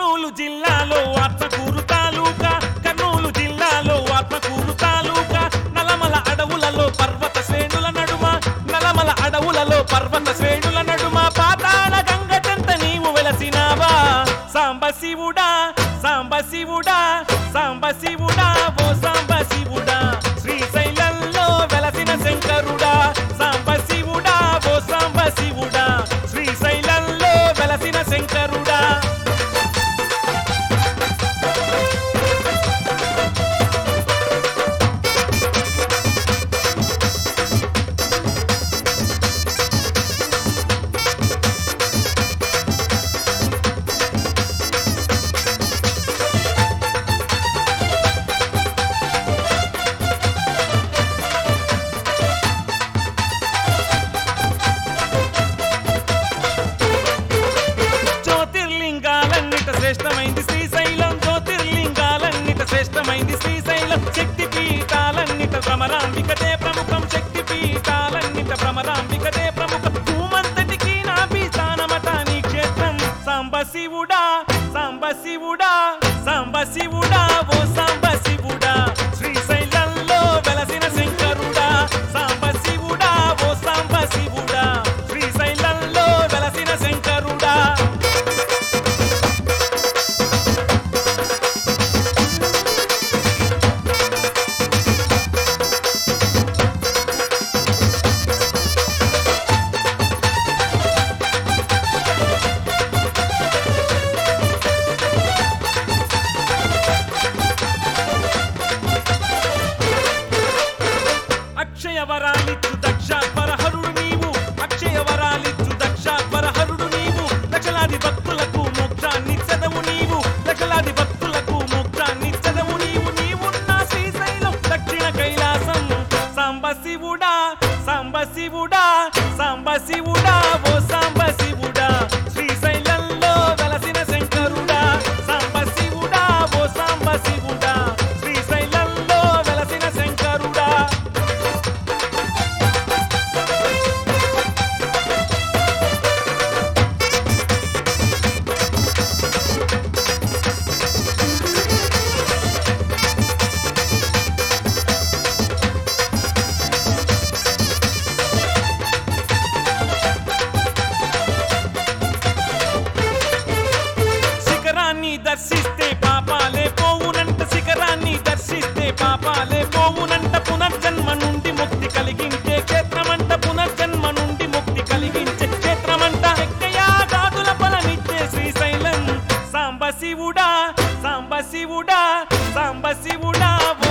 కర్నూలు జిల్లాలో ఆత్మకూరు తాలూకా కర్నూలు జిల్లాలో ఆత్మకూరు తాలూకా నలమల అడవులలో పర్వత శ్రేణుల నడుమ నలమల అడవులలో పర్వత శ్రేణుల నడుమ పాతాళ గంగ చెంత నీవు వెలసినావా సాంబ శివుడా సాంబ శివుడా సాంబ శివుడా ఓ సాంబ శివుడా శ్రీశైలంలో వెలసిన శంకరుడా సాంబ శివుడా ఓ సాంబ శివుడా శ్రీశైలంలో వెలసిన శంకరుడా జ్యోతిర్లింగాలన్నిట శ్రేష్టమైంది శ్రీశైలం జ్యోతిర్లింగాలన్నిట శ్రేష్టమైంది శ్రీశైలం శక్తి పీఠాలన్నిట భ్రమరాంబికతే ప్రముఖం శక్తి పీఠాలన్నిట భ్రమరాంబికతే ప్రముఖం భూమంతటికి నా పీఠానమట నీ క్షేత్రం సాంబ శివుడా సాంబ శివుడా సాంబ శివుడా ఓ సాంబ శివుడా శ్రీశైలంలో వెలసిన శంకరుడా సాంబ శివుడా ఓ సాంబ శివుడా శ్రీశైలంలో వెలసిన శంకరుడా అక్షయ వరాలిచ్చు దక్షాత్వరహరుడు నీవు అక్షయ వరాలిచ్చు దక్షాత్వరహరుడు నీవు లక్షలాది భక్తులకు మోక్షాన్ని చదవు నీవు లక్షలాది భక్తులకు మోక్షాన్ని చదవు నీవు నీవున్న శ్రీశైలం దక్షిణ కైలాసం సాంబ శివుడా సాంబ శివుడా సాంబ శివుడా ఓ సాంబ శివుడా శ్రీశైలంలో వెలసిన శంకరుడా సాంబ శివుడా ఓ సాంబ శివుడా శ్రీశైలంలో వెలసిన శంకరుడా శిఖరాన్ని దర్శిస్తే పాపాలే పోవునంట శిఖరాన్ని దర్శిస్తే పాపాలే పోవునంట పునర్జన్మ నుండి ముక్తి కలిగించే క్షేత్రమంట పునర్జన్మ నుండి ముక్తి కలిగించే క్షేత్రమంట యజ్ఞయాగాదుల ఫలమిచ్చే శ్రీశైలం సాంబ శివుడా సాంబ శివుడా సాంబ శివుడా ఓ